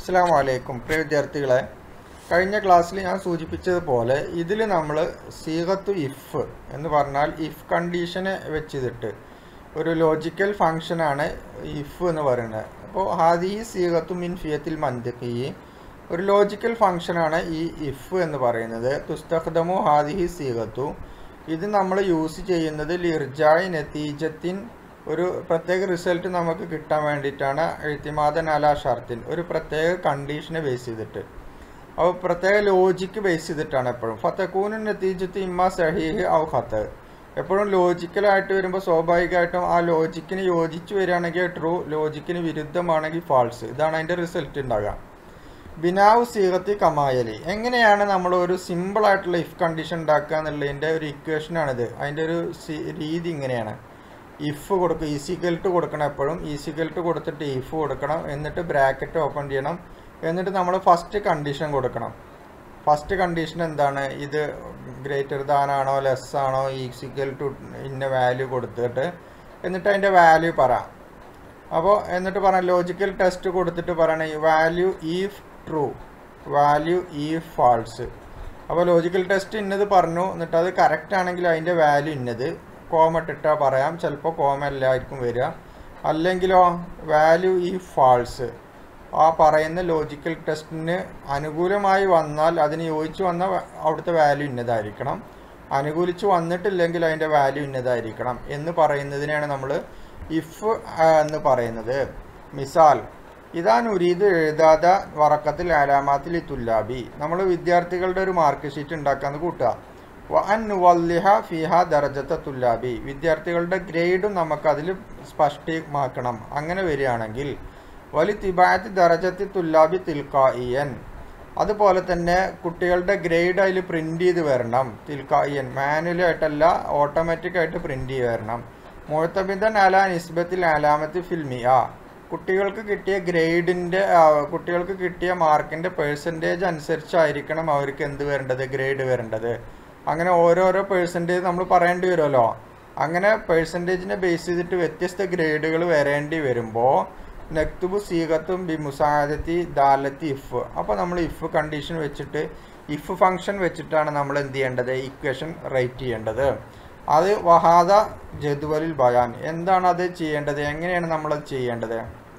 അസ്സാം വലൈക്കും പ്രിയ വിദ്യാർത്ഥികളെ കഴിഞ്ഞ ക്ലാസ്സിൽ ഞാൻ സൂചിപ്പിച്ചതുപോലെ ഇതിൽ നമ്മൾ സീഗത്തു ഇഫ് എന്ന് പറഞ്ഞാൽ ഇഫ് കണ്ടീഷനെ വെച്ചിട്ട് ഒരു ലോജിക്കൽ ഫങ്ഷനാണ് ഇഫ് എന്ന് പറയുന്നത് അപ്പോൾ ഹാദി സീഗത്തു മിൻ ഫിയത്തിൽ മന്ദക്കി ഒരു ലോജിക്കൽ ഫങ്ഷനാണ് ഈ ഇഫ് എന്ന് പറയുന്നത് തുസ്തഖ്ദമു ഹാദിഹി സീഗത്തു ഇത് നമ്മൾ യൂസ് ചെയ്യുന്നത് ലിർജായ് നത്തീജത്തിൻ ഒരു പ്രത്യേക റിസൾട്ട് നമുക്ക് കിട്ടാൻ വേണ്ടിയിട്ടാണ് എഴുത്തിമാദൻ അല ഷർത്തിൻ ഒരു പ്രത്യേക കണ്ടീഷനെ ബേസ് ചെയ്തിട്ട് അപ്പോൾ പ്രത്യേക ലോജിക്ക് ബേസ് ചെയ്തിട്ടാണ് എപ്പോഴും ഫത്തക്കൂനു നത്തീജത്ത് ഇമ്മ സഹീഹ് ഔ ഖത്ത് എപ്പോഴും ലോജിക്കലായിട്ട് വരുമ്പോൾ സ്വാഭാവികമായിട്ടും ആ ലോജിക്കിന് യോജിച്ച് വരികയാണെങ്കിൽ ട്രൂ ലോജിക്കിന് വിരുദ്ധമാണെങ്കിൽ ഫാൾസ് ഇതാണ് അതിൻ്റെ റിസൾട്ട് ഉണ്ടാകുക ബിനാവ് സീഗത്തി കമായലി എങ്ങനെയാണ് നമ്മൾ ഒരു സിമ്പിൾ ആയിട്ടുള്ള ഇഫ് കണ്ടീഷൻ ഉണ്ടാക്കുക എന്നുള്ളതിൻ്റെ ഒരു ഇക്വേഷനാണിത് അതിൻ്റെ ഒരു രീതി ഇങ്ങനെയാണ് ഇഫ് കൊടുക്കുക ഈസിക്കൽ ടു കൊടുക്കണം എപ്പോഴും ഈസിക്കൽ ടു കൊടുത്തിട്ട് ഇഫ് കൊടുക്കണം എന്നിട്ട് ബ്രാക്കറ്റ് ഓപ്പൺ ചെയ്യണം എന്നിട്ട് നമ്മൾ ഫസ്റ്റ് കണ്ടീഷൻ കൊടുക്കണം ഫസ്റ്റ് കണ്ടീഷൻ എന്താണ് ഇത് ഗ്രേറ്റർ ദാൻ ആണോ ലെസ് ആണോ ഈസിക്കൽ ടു ഇന്ന വാല്യൂ കൊടുത്തിട്ട് എന്നിട്ട് അതിൻ്റെ വാല്യൂ പറ അപ്പോൾ എന്നിട്ട് പറയാം ലോജിക്കൽ ടെസ്റ്റ് കൊടുത്തിട്ട് പറയണേ value if true value if false അപ്പോൾ ലോജിക്കൽ ടെസ്റ്റ് ഇന്നത് പറഞ്ഞു എന്നിട്ട് അത് കറക്റ്റ് ആണെങ്കിൽ അതിൻ്റെ വാല്യൂ ഇന്നത് കോമ ഇട്ടിട്ടാൽ പറയാം ചിലപ്പോൾ കോമ എല്ലാവർക്കും വരിക അല്ലെങ്കിലോ വാല്യൂ ഈ ഫാൾസ് ആ പറയുന്ന ലോജിക്കൽ ടെസ്റ്റിന് അനുകൂലമായി വന്നാൽ അതിന് യോജിച്ച് വന്ന അവിടുത്തെ വാല്യൂ ഇന്നതായിരിക്കണം അനുകൂലിച്ച് വന്നിട്ടില്ലെങ്കിൽ അതിൻ്റെ വാല്യൂ ഇന്നതായിരിക്കണം എന്ന് പറയുന്നതിനെയാണ് നമ്മൾ ഇഫ് എന്ന് പറയുന്നത് മിസാൽ ഇതാണ് ഉരീത് എഴുതാത വറക്കത്തിൽ ആലാമാത്തിൽ തുല്ലാബി നമ്മൾ വിദ്യാർത്ഥികളുടെ ഒരു മാർക്ക് ഷീറ്റ് ഉണ്ടാക്കാന്ന് കൂട്ടുക വൻ വല്ലിഹ ഫിഹ ദർജത്ത തുല്ലാബി വിദ്യാർത്ഥികളുടെ ഗ്രേഡും നമുക്കതിൽ സ്പഷ്ടമാക്കണം അങ്ങനെ വരികയാണെങ്കിൽ വലി തിബായത്ത് ദർജത്തി തുല്ലാബി തിൽക്കായിയൻ അതുപോലെ തന്നെ കുട്ടികളുടെ ഗ്രേഡ് അതിൽ പ്രിൻ്റ് ചെയ്ത് വരണം തിൽക്കായിയൻ മാനുവലായിട്ടല്ല ഓട്ടോമാറ്റിക് ആയിട്ട് പ്രിൻ്റ് ചെയ്ത് വരണം മുഴത്തബിദൻ അല നിസ്ബത്തിൽ അലാമത്ത് ഫിൽമിയ കുട്ടികൾക്ക് കിട്ടിയ ഗ്രേഡിൻ്റെ കുട്ടികൾക്ക് കിട്ടിയ മാർക്കിൻ്റെ പേഴ്സൻറ്റേജ് അനുസരിച്ചായിരിക്കണം അവർക്ക് എന്ത് വരേണ്ടത് ഗ്രേഡ് വരേണ്ടത് അങ്ങനെ ഓരോരോ പേഴ്സൻറ്റേജ് നമ്മൾ പറയേണ്ടി വരുമല്ലോ അങ്ങനെ പേഴ്സൻറ്റേജിനെ ബേസ് ചെയ്തിട്ട് വ്യത്യസ്ത ഗ്രേഡുകൾ വരേണ്ടി വരുമ്പോൾ നെക്തുബു സീഗത്തും ബി മുസാദത്തി ദാലത്തി ഇഫ് അപ്പോൾ നമ്മൾ ഇഫ് കണ്ടീഷൻ വെച്ചിട്ട് ഇഫ് ഫംഗ്ഷൻ വെച്ചിട്ടാണ് നമ്മൾ എന്ത് ചെയ്യേണ്ടത് ഇക്വേഷൻ റൈറ്റ് ചെയ്യേണ്ടത് അത് വഹാദ ജദ്വലിൽ ബയാൻ എന്താണ് അത് ചെയ്യേണ്ടത് എങ്ങനെയാണ് നമ്മളത് ചെയ്യേണ്ടത്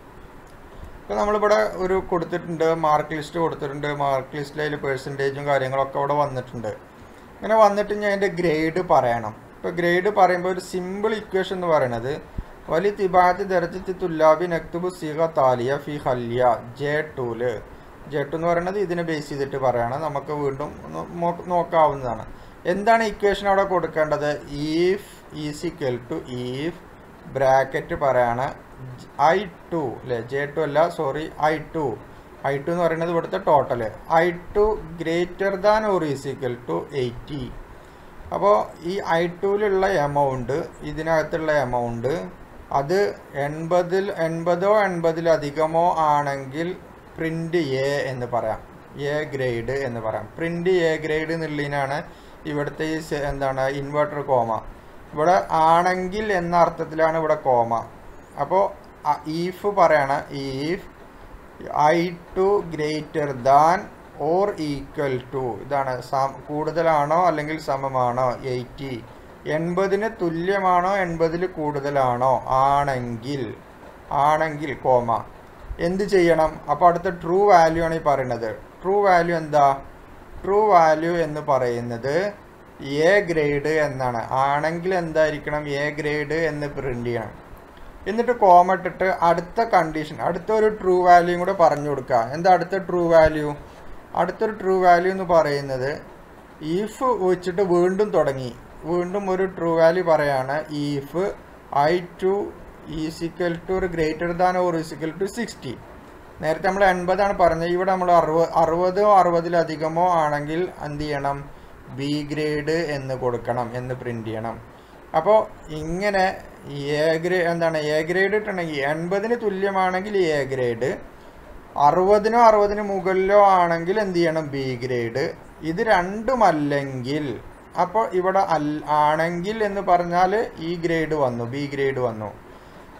ഇപ്പോൾ നമ്മളിവിടെ ഒരു കൊടുത്തിട്ടുണ്ട് മാർക്ക് ലിസ്റ്റ് കൊടുത്തിട്ടുണ്ട് മാർക്ക് ലിസ്റ്റിൽ അതിൽ പേഴ്സൻറ്റേജും കാര്യങ്ങളൊക്കെ അവിടെ വന്നിട്ടുണ്ട് ഇങ്ങനെ വന്നിട്ട് ഞാൻ അതിൻ്റെ ഗ്രേഡ് പറയണം ഇപ്പോൾ ഗ്രേഡ് പറയുമ്പോൾ ഒരു സിമ്പിൾ ഇക്വേഷൻ എന്ന് പറയുന്നത് വലി തിബാത്തി ദർജത്തി തുല്ലാബി നക്തുബു സീഗ താലിയ ഫി ഹല്യ ജെ ടൂല് ജെ ടു എന്ന് പറയുന്നത് ഇതിനെ ബേസ് ചെയ്തിട്ട് പറയാണ് നമുക്ക് വീണ്ടും നോക്കാവുന്നതാണ് എന്താണ് ഇക്വേഷൻ അവിടെ കൊടുക്കേണ്ടത് if equal to if bracket പറയാണ് ഐ ടു അല്ലേ ജെ ടു അല്ല sorry I two I two എന്ന് പറയുന്നത് ഇവിടുത്തെ total I two greater than or equal to eighty അപ്പോൾ ഈ ഐ ടുവിലുള്ള എമൗണ്ട് ഇതിനകത്തുള്ള എമൗണ്ട് അത് എൺപതിൽ എൺപതോ എൺപതിലധികമോ ആണെങ്കിൽ പ്രിൻ്റ് എ എന്ന് പറയാം എ ഗ്രേഡ് എന്ന് പറയാം പ്രിൻ്റ് എ ഗ്രേഡ് എന്നുള്ളതിനാണ് ഇവിടുത്തെ ഈ എന്താണ് ഇൻവെർട്ടർ കോമ ഇവിടെ ആണെങ്കിൽ എന്ന അർത്ഥത്തിലാണ് ഇവിടെ കോമ അപ്പോൾ ഈഫ് പറയണ if I two greater than or equal to ഇതാണ് കൂടുതലാണോ അല്ലെങ്കിൽ സമമാണോ എയ്റ്റി എൺപതിന് തുല്യമാണോ എൺപതിൽ കൂടുതലാണോ ആണെങ്കിൽ ആണെങ്കിൽ കോമ എന്ത് ചെയ്യണം അപ്പോൾ അടുത്ത ട്രൂ വാല്യൂ ആണ് ഈ പറയുന്നത് ട്രൂ വാല്യൂ എന്താ ട്രൂ വാല്യൂ എന്ന് പറയുന്നത് എ ഗ്രേഡ് എന്നാണ് ആണെങ്കിൽ എന്തായിരിക്കണം എ ഗ്രേഡ് എന്ന് പ്രിൻ്റ് ചെയ്യണം എന്നിട്ട് കോമ ഇട്ടിട്ട് അടുത്ത കണ്ടീഷൻ അടുത്ത ഒരു ട്രൂ വാല്യൂ കൂടെ പറഞ്ഞു കൊടുക്കുക എന്താ അടുത്ത ട്രൂ വാല്യൂ അടുത്തൊരു ട്രൂ വാല്യൂ എന്ന് പറയുന്നത് ഈഫ് വെച്ചിട്ട് വീണ്ടും തുടങ്ങി വീണ്ടും ഒരു ട്രൂ വാല്യൂ പറയാണ് if I two equal to ഒരു greater than or equal to sixty നേരത്തെ നമ്മൾ എൺപതാണ് പറഞ്ഞത് ഇവിടെ നമ്മൾ അറുപത് അറുപതോ അറുപതിലധികമോ ആണെങ്കിൽ എന്ത് ചെയ്യണം ബി ഗ്രേഡ് എന്ന് കൊടുക്കണം എന്ന് പ്രിൻ്റ് ചെയ്യണം അപ്പോൾ ഇങ്ങനെ എ ഗ്രേഡ് എന്താണ് എ ഗ്രേഡ് ഇട്ടുണ്ടെങ്കിൽ എൺപതിന് തുല്യമാണെങ്കിൽ എ ഗ്രേഡ് അറുപതിനോ അറുപതിന് മുകളിലോ ആണെങ്കിൽ എന്ത് ചെയ്യണം ബി ഗ്രേഡ് ഇത് രണ്ടുമല്ലെങ്കിൽ അപ്പോൾ ഇവിടെ അൽ ആണെങ്കിൽ എന്ന് പറഞ്ഞാൽ ഈ ഗ്രേഡ് വന്നു ബി ഗ്രേഡ് വന്നു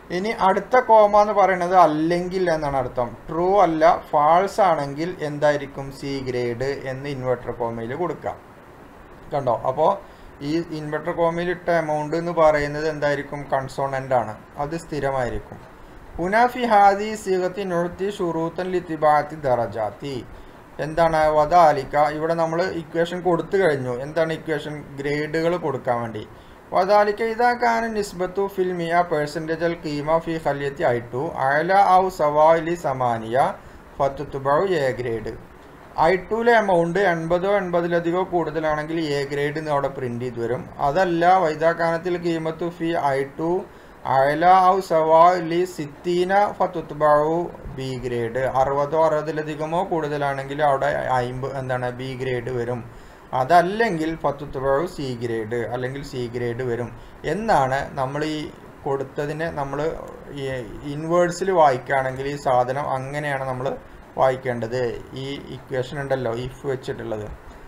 ഇനി അടുത്ത കോമ എന്ന് പറയുന്നത് അല്ലെങ്കിൽ എന്നാണ് അർത്ഥം ട്രൂ അല്ല ഫാൾസ് ആണെങ്കിൽ എന്തായിരിക്കും സി ഗ്രേഡ് എന്ന് ഇൻവെർട്ടർ കോമയിൽ കൊടുക്കാം കണ്ടോ അപ്പോൾ ഈ ഇൻവെർട്ടർ കോമയിൽ ഇട്ട എമൗണ്ട് എന്ന് പറയുന്നത് എന്തായിരിക്കും കൺസോണൻ്റ് ആണ് അത് സ്ഥിരമായിരിക്കും പുനാഫി ഹാദി സീഗത്തി നൊഴുത്തി ഷുറൂത്തൻ ലിത്തിബാത്തി ദറജാത്തി എന്താണ് വദാലിക്ക ഇവിടെ നമ്മൾ ഇക്വേഷൻ കൊടുത്തു കഴിഞ്ഞു എന്താണ് ഇക്വേഷൻ ഗ്രേഡുകൾ കൊടുക്കാൻ വേണ്ടി വദാലിക്ക ഇതാക്കാണ് നിസ്ബത്തു ഫിൽ മിയ പെർസെൻറ്റേജ് അൽ കീമ ഫി ഖല്യത്തി ഐ ടു അയല ഔ സവാലി സമാനിയ ഫത്തുബൗ എ ഗ്രേഡ് ഐ ടുവിലെ എമൗണ്ട് എൺപതോ എൺപതിലധികമോ കൂടുതലാണെങ്കിൽ എ ഗ്രേഡ് എന്ന് അവിടെ പ്രിന്റ് ചെയ്ത് വരും അതല്ല വൈദാക്കാനത്തിൽ കീമത്തു ഫി ഐ ടു അയല ഔ സവാലി സിത്തീന ഫത്തുബാവു ബി ഗ്രേഡ് അറുപതോ അറുപതിലധികമോ കൂടുതലാണെങ്കിൽ അവിടെ അയിമ്പ് എന്താണ് ബി ഗ്രേഡ് വരും അതല്ലെങ്കിൽ ഫത്തുബാവു സി ഗ്രേഡ് അല്ലെങ്കിൽ സി ഗ്രേഡ് വരും എന്നാണ് നമ്മൾ ഈ കൊടുത്തതിനെ നമ്മൾ ഇൻവേഴ്സിൽ വായിക്കുകയാണെങ്കിൽ ഈ സാധനം അങ്ങനെയാണ് നമ്മൾ വായിക്കേണ്ടത് ഈ ഇക്വേഷൻ ഉണ്ടല്ലോ ഇഫ് വെച്ചിട്ടുള്ളത്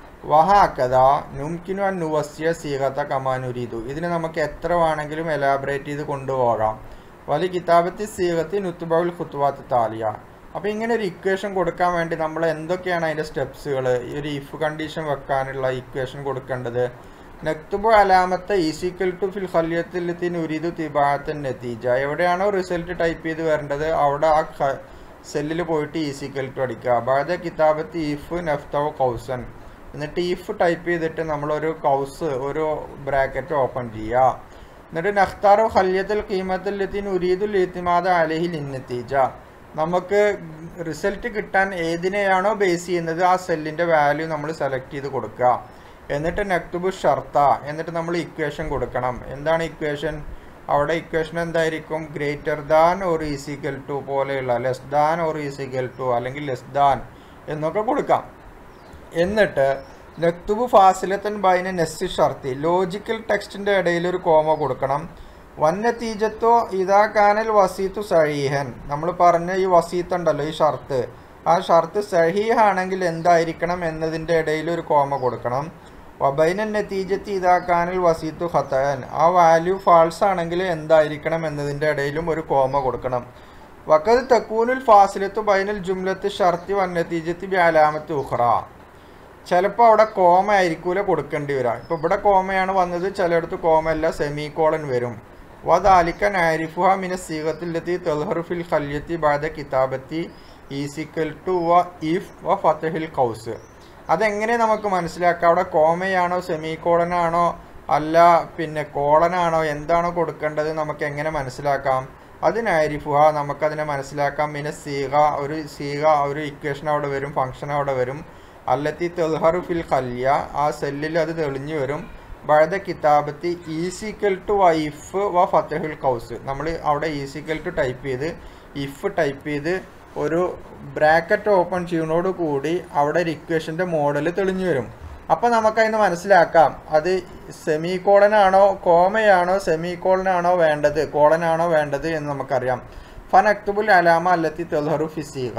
വഹാക്കഥ നുംകിനു നുവസ്യ സീകത്ത കമാനുരീതു ഇതിന് നമുക്ക് എത്ര വേണമെങ്കിലും എലാബറേറ്റ് ചെയ്ത് കൊണ്ടുപോകാം വലിയ കിതാബത്തി സീകത്തി നുത്തുബൗൽ ഖുത്വാത്ത് താലിയ അപ്പോൾ ഇങ്ങനെ ഒരു ഇക്വേഷൻ കൊടുക്കാൻ വേണ്ടി നമ്മൾ എന്തൊക്കെയാണ് അതിൻ്റെ സ്റ്റെപ്സുകൾ ഈ ഒരു ഇഫ് കണ്ടീഷൻ വെക്കാനുള്ള ഇക്വേഷൻ കൊടുക്കേണ്ടത് നക്തുബു അലാമത്തെ ഈസിക്കൽ ടു ഫിൽ ഹല്യത്തിൽ ഉരീദു തിബാത്തൻ നത്തീജ എവിടെയാണോ റിസൾട്ട് ടൈപ്പ് ചെയ്ത് വരേണ്ടത് അവിടെ ആ സെല്ലിൽ പോയിട്ട് ഈസിക്കൽ ടു അടിക്കുക ബാധ കിതാബത്ത് ഇഫ് നഫ്തവ് കൗസൻ എന്നിട്ട് ഇഫ് ടൈപ്പ് ചെയ്തിട്ട് നമ്മളൊരു കൗസ് ഒരു ബ്രാക്കറ്റ് ഓപ്പൺ ചെയ്യുക എന്നിട്ട് നഖ്താറു ഹല്യത്തിൽ കീമത്തിൽ ഉരീദുൽ ഇത്തിമാദ അലഹിൽ ഇന്നത്തീജ നമുക്ക് റിസൾട്ട് കിട്ടാൻ ഏതിനെയാണോ ബേസ് ചെയ്യുന്നത് ആ സെല്ലിൻ്റെ വാല്യൂ നമ്മൾ സെലക്ട് ചെയ്ത് കൊടുക്കുക എന്നിട്ട് നെക്തുബു ഷർത്ത എന്നിട്ട് നമ്മൾ ഇക്വേഷൻ കൊടുക്കണം എന്താണ് ഇക്വേഷൻ അവിടെ ഇക്വേഷൻ എന്തായിരിക്കും greater than or equal to പോലെയുള്ള less than or equal to അല്ലെങ്കിൽ ലെസ് ദാൻ എന്നൊക്കെ കൊടുക്കാം എന്നിട്ട് നക്തുബു ഫാസിലത്തൻ ബൈന നെസ് ഷർത്തി ലോജിക്കൽ ടെക്സ്റ്റിൻ്റെ ഇടയിൽ ഒരു കോമ കൊടുക്കണം വന്നതീജത്തോ ഇതാ കാനൽ വസീത്തു സഹീഹൻ നമ്മൾ പറഞ്ഞ ഈ വസീത്ത് ഉണ്ടല്ലോ ഈ ഷർത്ത് ആ ഷർത്ത് സഹീഹ് ആണെങ്കിൽ എന്തായിരിക്കണം എന്നതിൻ്റെ ഇടയിൽ ഒരു കോമ കൊടുക്കണം വബൈനൻ നത്തീജത്ത് ഇതാ കാനൽ വസീത്തു ഖത്തൻ ആ വാല്യൂ ഫാൾസ് ആണെങ്കിൽ എന്തായിരിക്കണം എന്നതിൻ്റെ ഇടയിലും ഒരു കോമ കൊടുക്കണം വക്കത് തക്കൂനുൽ ഫാസിലത്ത് ബൈനൽ ജുംലത്ത് ഷർത്തി വന്നതീജത്ത് ബി ഉഖ്റ ചിലപ്പോൾ അവിടെ കോമ ആയിരിക്കൂല കൊടുക്കേണ്ടി വരാം ഇപ്പോൾ ഇവിടെ കോമയാണ് വന്നത് ചിലയിടത്ത് കോമയല്ല സെമി കോളൻ വരും വദാലിക്കൻ ആരിഫുഹ മിന സീഗത്തിലെത്തി തെൽഹറുഫിൽ ഖല്യത്തി ബാദ കിതാബത്തി ഈസിക്കൽ ടു വ ഇഫ് വ ഫത്തഹിൽ കൗസ് അതെങ്ങനെ നമുക്ക് മനസ്സിലാക്കാം അവിടെ കോമയാണോ സെമി കോളനാണോ അല്ല പിന്നെ കോളനാണോ എന്താണോ കൊടുക്കേണ്ടത് നമുക്ക് എങ്ങനെ മനസ്സിലാക്കാം അതിനായിരിഫുഹ നമുക്കതിനെ മനസ്സിലാക്കാം മിന സീഗ ഒരു സീഗ ഒരു ഇക്വേഷൻ അവിടെ വരും ഫംഗ്ഷൻ അവിടെ വരും അല്ലത്തി തെൽഹറു ഫിൽ ഖല്യ ആ സെല്ലിൽ അത് തെളിഞ്ഞു വരും ബഴത കിതാബത്തി ഈസിക്കൽ ടു ഇഫ് വ ഫത്തഹുൽ കൗസ് നമ്മൾ അവിടെ ഈസിക്കൽ ടു ടൈപ്പ് ചെയ്ത് ഇഫ് ടൈപ്പ് ചെയ്ത് ഒരു ബ്രാക്കറ്റ് ഓപ്പൺ ചെയ്യുന്നതോട് കൂടി അവിടെ ഒരു ഇക്വേഷൻ്റെ മോഡൽ തെളിഞ്ഞു വരും അപ്പോൾ നമുക്കതിന് മനസ്സിലാക്കാം അത് സെമി കോളനാണോ കോമയാണോ സെമി കോളനാണോ വേണ്ടത് കോളനാണോ വേണ്ടത് എന്ന് നമുക്കറിയാം ഫൻ അക്തുബുൽ അലാമ അല്ലത്തി തെൽഹറു ഫി സീഗ